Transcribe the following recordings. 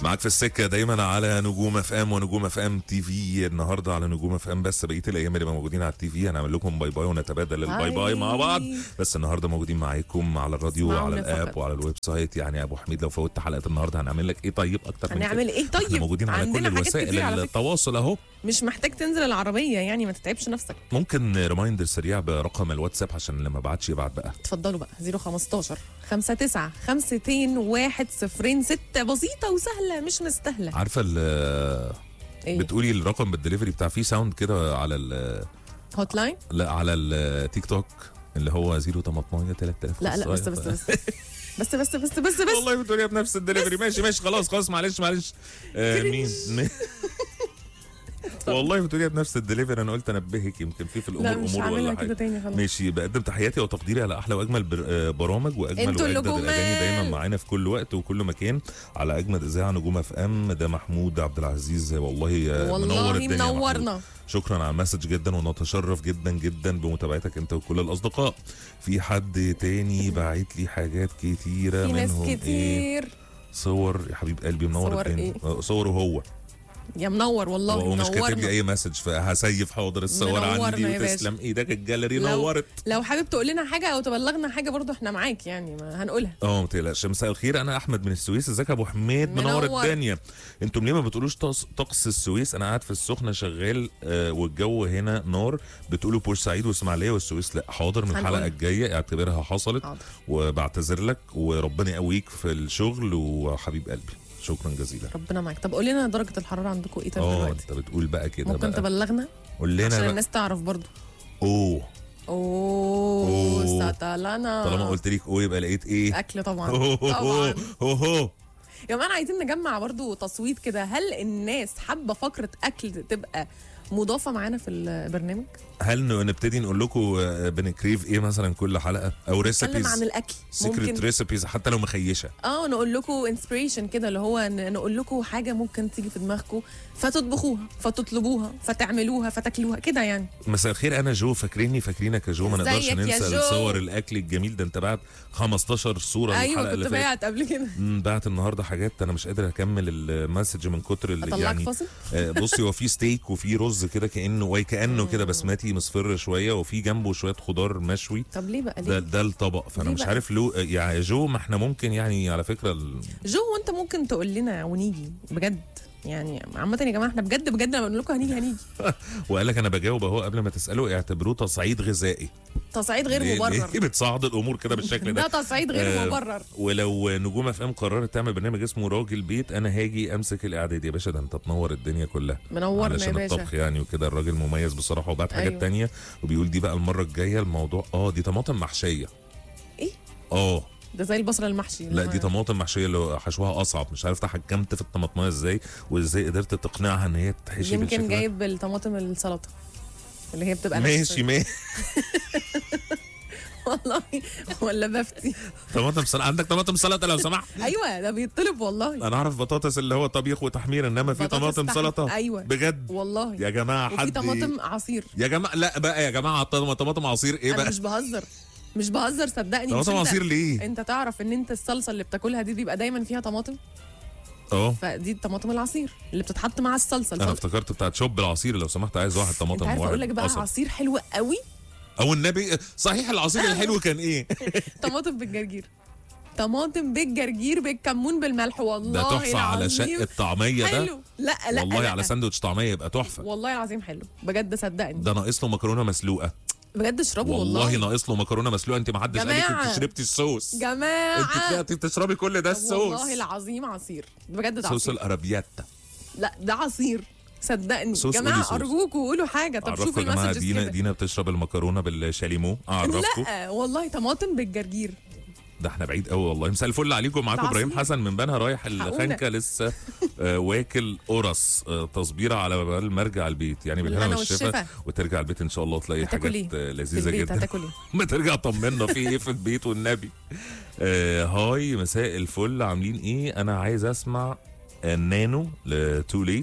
معاك في السكه دايما على نجوم اف ام ونجوم اف ام تي في النهارده على نجوم اف ام بس بقيه الايام اللي موجودين على التي في هنعمل لكم باي باي ونتبادل الباي باي مع بعض بس النهارده موجودين معاكم على الراديو اسمعونا وعلى الاب فقط. وعلى الويب سايت يعني يا ابو حميد لو فوتت حلقه النهارده هنعمل لك ايه طيب اكتر من كده هنعمل ايه احنا طيب موجودين على كل عندنا حاجات الوسائل كتير على فكرة. التواصل اهو مش محتاج تنزل العربيه يعني ما تتعبش نفسك ممكن ريمايندر سريع برقم الواتساب عشان اللي ما بعتش يبعت بقى اتفضلوا بقى 015 59 52 1 0 6 بسيطه وسهله مش مستاهله عارفه ال- ايه بتقولي الرقم بالدليفري بتاع فيه ساوند كده على ال هوت لاين لا على التيك توك اللي هو 018 3000 لا لا بس بس بس بس بس بس بس بس والله بتقوليها بنفس الدليفري ماشي ماشي خلاص خلاص معلش معلش آه مين مين؟ والله بتقوليها بنفس الدليفري انا قلت انبهك يمكن في في الامور لا مش امور هعملها ولا كده حاجه تاني خلاص ماشي بقدم تحياتي وتقديري على احلى واجمل بر- آه، برامج واجمل انتوا اللي واجدد الاغاني جمال. دايما معانا في كل وقت وكل مكان على اجمد اذاعه نجوم اف ام ده محمود عبد العزيز والله آه، منور والله الدنيا يا محمود. منورنا شكرا على المسج جدا ونتشرف جدا جدا بمتابعتك انت وكل الاصدقاء في حد تاني باعت لي حاجات كتيره في ناس منهم ايه كتير صور يا حبيب قلبي منور صور الدنيا آه، صوره هو يا منور والله هو مش كاتب لي منورنا اي مسج فهسيف حاضر الصور منورنا عندي يا باشا. وتسلم ايدك الجاليري لو- نورت لو حابب تقول لنا حاجه او تبلغنا حاجه برضو احنا معاك يعني ما هنقولها اه ما تقلقش مساء الخير انا احمد من السويس ازيك يا ابو حميد منور, منور. الدنيا انتم ليه ما بتقولوش طقس, طقس السويس انا قاعد في السخنه شغال آه والجو هنا نار بتقولوا بورسعيد واسماعيليه والسويس لا حاضر من هنقول. الحلقه الجايه اعتبرها حصلت حاضر وبعتذر لك وربنا يقويك في الشغل وحبيب قلبي شكرا جزيلا ربنا معاك طب قول لنا درجه الحراره عندكم ايه طب اه دلوقتي انت بتقول بقى كده ممكن بقى تبلغنا قول عشان لنا بقى الناس تعرف برضو اوه اوه أوه. ساتالانا طالما قلت لك اوه يبقى لقيت ايه اكل طبعا هو طبعا هو هو هو يا جماعه عايزين نجمع برضو تصويت كده هل الناس حابه فقره اكل تبقى مضافه معانا في البرنامج هل ن- نبتدي نقول لكم آه، بنكريف ايه مثلا كل حلقه او نتكلم عن ريسيبيز الاكل سيكريت ممكن ريسيبيز حتى لو مخيشه اه نقول لكم انسبريشن كده اللي هو ن- نقول لكم حاجه ممكن تيجي في دماغكم فتطبخوها فتطلبوها فتعملوها فتاكلوها كده يعني مساء الخير انا جو فاكريني فاكرينك يا جو ما نقدرش ازيك يا ننسى جو؟ الصور الاكل الجميل ده انت بعت 15 صوره الحلقه ايوه اللي كنت فاتت باعت قبل كده مم، بعت النهارده حاجات انا مش قادر اكمل المسج من كتر اللي اطلعك يعني فاصل آه، بصي هو في ستيك وفي رز كده كانه واي كانه كده بسمتي مصفر شويه وفي جنبه شويه خضار مشوي طب ليه بقى ده ليه ده الطبق فانا ليه مش بقى؟ عارف له يعني يا جو ما احنا ممكن يعني على فكره ال... جو وانت ممكن تقول لنا ونيجي بجد يعني عامة يا جماعة احنا بجد بجد لما بنقول لكم هنيجي هنيجي وقال لك انا بجاوب اهو قبل ما تساله اعتبروه تصعيد غذائي تصعيد غير ليه- مبرر ليه بتصعد الامور كده بالشكل ده ده تصعيد غير آه، مبرر ولو نجوم اف ام قررت تعمل برنامج اسمه راجل بيت انا هاجي امسك الاعداد يا باشا ده انت تنور الدنيا كلها منورنا يا علشان باشا الطبخ يعني وكده الراجل مميز بصراحه وبعت حاجات أيوة. تانية وبيقول دي بقى المره الجايه الموضوع اه دي طماطم محشيه ايه اه ده زي البصل المحشي لا اللي دي هو- طماطم محشيه اللي حشوها اصعب مش عارف تحكمت في الطماطميه ازاي وازاي قدرت تقنعها ان هي تحشي بالشكل يمكن ده. جايب الطماطم السلطة اللي هي بتبقى ماشي ناشفة. ماشي والله ولا بفتي طماطم سلطه عندك طماطم سلطه لو سمحت ايوه ده بيطلب والله انا اعرف بطاطس اللي هو طبيخ وتحمير انما في بطاطس طماطم تحت- سلطه ايوه بجد والله يا جماعه وفي حد طماطم عصير يا جماعه لا بقى يا جماعه طم- طماطم عصير ايه انا بقى مش بهزر مش بهزر صدقني مش طماطم انت- عصير ليه انت تعرف ان انت الصلصه اللي بتاكلها دي بيبقى دايما فيها طماطم اه فدي الطماطم العصير اللي بتتحط مع الصلصه انا الصلصة. افتكرت بتاعت شوب العصير لو سمحت عايز واحد انت طماطم عارف واحد اقول لك بقى قصب. عصير حلو قوي او النبي صحيح العصير الحلو كان ايه طماطم بالجرجير طماطم بالجرجير بالكمون بالملح والله ده تحفه على العظيم شق الطعميه ده حلو لا لا والله لا. على ساندوتش طعميه يبقى تحفه والله العظيم حلو بجد صدقني ده ناقص له مكرونه مسلوقه بجد اشربوا والله والله ناقص له مكرونه مسلوقه انت ما حدش قال لك جماعة. انت شربتي الصوص جماعه انت طلعتي بتشربي كل ده الصوص والله العظيم عصير بجد ده صوص عصير الارابياتا لا ده عصير صدقني صوص قولي جماعه صوص. ارجوكوا قولوا حاجه طب اعرفكم شوفوا يا جماعه المسجز دينا كده دينا بتشرب المكرونه بالشاليمو اعرفكم لا والله طماطم بالجرجير ده احنا بعيد قوي والله مساء الفل عليكم معاكم تعصيب. ابراهيم حسن من بنها رايح حقونا. الخنكه لسه آه، واكل قرص آه، تصبيره على بال ما ارجع البيت يعني بالهنا بالهنا والشفا والشفا. وترجع البيت ان شاء الله تلاقي هتاكل حاجات ايه؟ آه، في لذيذه البيت جدا هتاكل ايه ما ترجع طمنا في ايه في البيت والنبي آه هاي مساء الفل عاملين ايه انا عايز اسمع النانو لتو ليت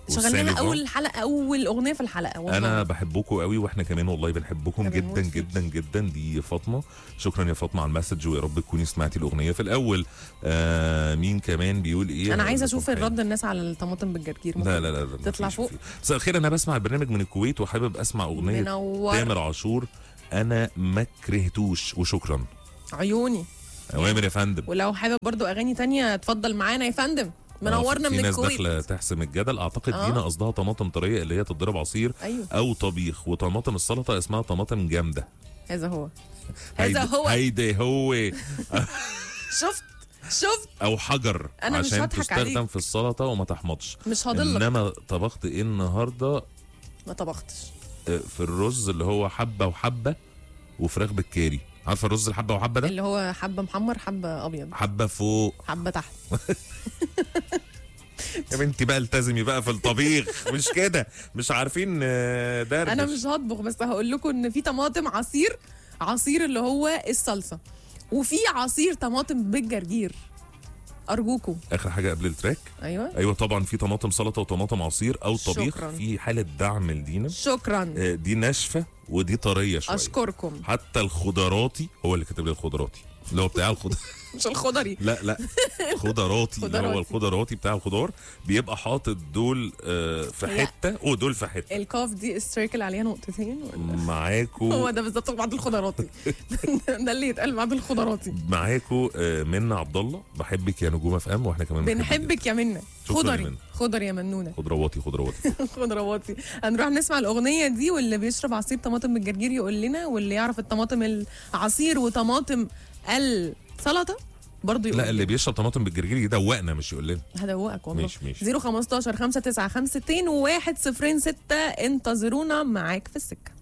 شغلنا والسالفة. اول حلقه اول اغنيه في الحلقه والله. انا بحبكم قوي واحنا كمان والله بنحبكم إحنا بنموت جدا فيك. جدا جدا دي فاطمه شكرا يا فاطمه على المسج ويا رب تكوني سمعتي الاغنيه في الاول آه مين كمان بيقول ايه انا هقول عايزه لكم اشوف حاجة. الرد الناس على الطماطم بالجرجير لا لا لا, لا تطلع مفيش- فوق؟ مفيش. مساء الخير انا بسمع البرنامج من الكويت وحابب اسمع اغنيه منور تامر عاشور انا ما كرهتوش وشكرا عيوني اوامر يا فندم ولو حابب برضو اغاني تانية اتفضل معانا يا فندم منورنا آه، في من ناس الكويت داخله تحسم الجدل اعتقد آه. دينا قصدها طماطم طريه اللي هي تتضرب عصير ايوه او طبيخ وطماطم السلطه اسمها طماطم جامده هذا هو هذا هيدي- هو هيدي هو شفت شفت او حجر أنا مش عشان هضحك تستخدم عليك. في السلطه وما تحمضش مش هضلك انما طبخت ايه النهارده ما طبختش آه، في الرز اللي هو حبه وحبه وفراخ بالكاري عارفه الرز الحبه وحبه ده اللي هو حبه محمر حبه ابيض حبه فوق حبه تحت يا بنتي بقى التزمي بقى في الطبيخ مش كده مش عارفين آه، دردش انا مش هطبخ بس هقول لكم ان في طماطم عصير عصير اللي هو الصلصه وفي عصير طماطم بالجرجير ارجوكم اخر حاجه قبل التراك ايوه ايوه طبعا في طماطم سلطه وطماطم عصير او طبيخ شكراً. في حاله دعم لدينا شكرا آه، دي ناشفه ودي طريه شويه اشكركم حتى الخضراتي هو اللي كاتب لي الخضراتي اللي هو بتاع الخضار مش الخضري لا لا خضراتي اللي هو خضراتي. الخضراتي بتاع الخضار بيبقى حاطط دول آه، في لا. حته ودول في حته الكاف دي السيركل عليها نقطتين ولا هو معاكو ده بالظبط بعد الخضراتي ده اللي يتقال بعد الخضراتي معاكو آه، منى عبد الله بحبك يا نجوم اف ام واحنا كمان بنحبك يا منى شكراً يا خضري منى. خضر يا منونه خضرواتي خضرواتي خضرواتي هنروح نسمع الاغنيه دي واللي بيشرب عصير طماطم بالجرجير يقول لنا واللي يعرف الطماطم العصير وطماطم السلطه برضه يقول لا اللي بيشرب طماطم بالجرجير يدوقنا مش يقول لنا هدوقك والله ماشي، ماشي. 015 595 61 06 انتظرونا معاك في السكه